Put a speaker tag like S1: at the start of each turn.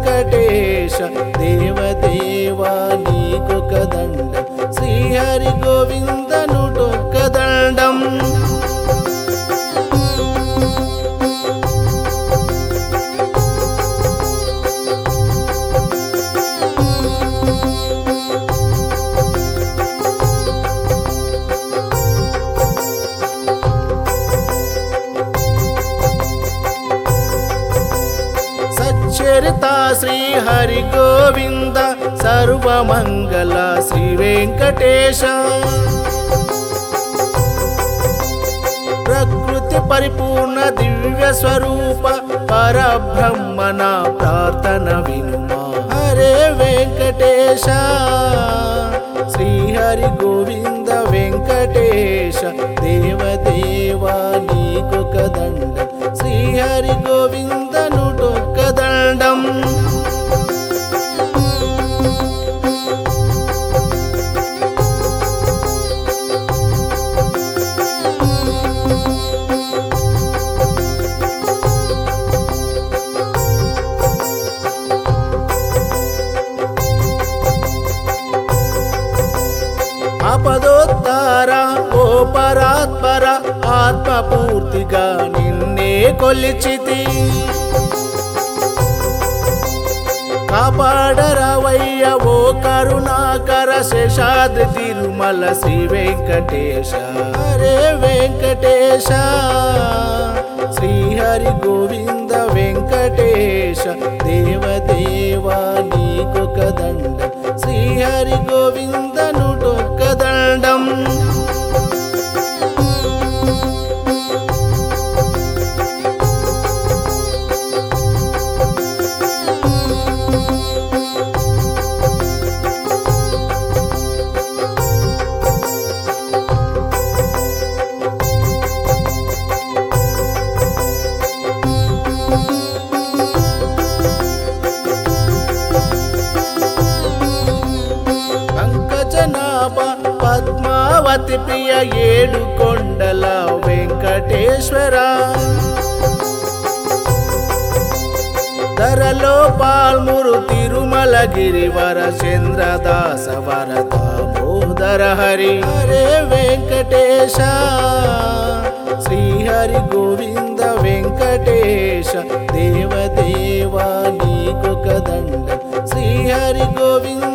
S1: వెంకటేశ దేవదేవా నీకొక దండం శ్రీహరి గోవిందనుటొక్క దండం సచ్చరిత శ్రీ హరి గోవింద సర్వమంగళ శ్రీ వెంకటేశ ప్రకృతి పరిపూర్ణ దివ్య స్వరూప పరబ్రహ్మణ ప్రార్థన వినుమా హరే వెంకటేశ శ్రీ హరి గోవింద వెంకటేశ దేవదేవా నీకొక దండం శ్రీ హరి గోవింద నుటొక్క దండం ఆపదోత్తార ఓ పరాత్పర ఆత్మపూర్తిగా నిన్నే కొలిచితి కాపాడరవయ్య ఓ కరుణాకర శేషాద్రి తిరుమల శ్రీ వెంకటేశ హరే వెంకటేశ శ్రీహరి గోవింద వెంకటేశ దేవదేవా నీకొక దండం శ్రీహరి గోవింద నుటొక్క దండం పంకజనాభ పద్మావతి ప్రియ ఏడు కొండల వెంకటేశ్వర ధరలో పాల్మురు తిరుమల గిరివర చంద్రదాస వర దామోదర హరి హరే వెంకటేశ శ్రీహరి గోవింద వెంకటేశ దేవదేవా నీకొక దండం శ్రీహరి గోవింద